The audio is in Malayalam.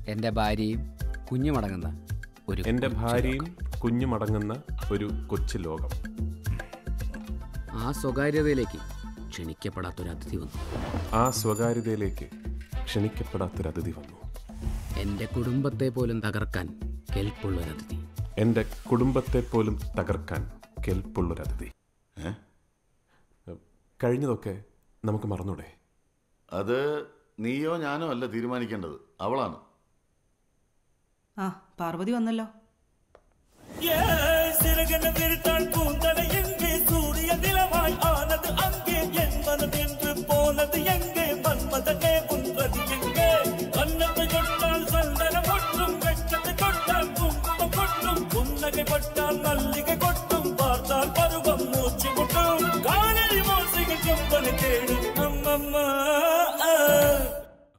എൻ്റെ ഭാര്യയും കുഞ്ഞുമടങ്ങുന്ന ഒരു എൻ്റെ കൊച്ചു ഭാര്യയും ലോകം. കുഞ്ഞുമടങ്ങുന്ന ഒരു കൊച്ചു ലോകം ആ സ്വകാര്യതയിലേക്ക് ക്ഷണിക്കപ്പെടാത്തൊരു അതിഥി വന്നു ആ സ്വകാര്യതയിലേക്ക് ക്ഷണിക്കപ്പെടാത്തൊരു അതിഥി വന്നു എൻ്റെ കുടുംബത്തെ പോലും തകർക്കാൻ കെൽപ്പുള്ളൊരു അതിഥി എൻ്റെ കുടുംബത്തെ പോലും തകർക്കാൻ കെൽപ്പുള്ളൊരു അതിഥി ഏ? കഴിഞ്ഞതൊക്കെ നമുക്ക് മറന്നൂടെ അത് നീയോ ഞാനോ അല്ല തീരുമാനിക്കേണ്ടത് അവളാണ് ആ പാർവതി വന്നല്ലോ சிறகன விரித்தாள் கூந்தலை எங்கே சூரிய நிலவாய் ஆனது அங்கே என் மனம் என்று போனது எங்கே மன்மதனே உன்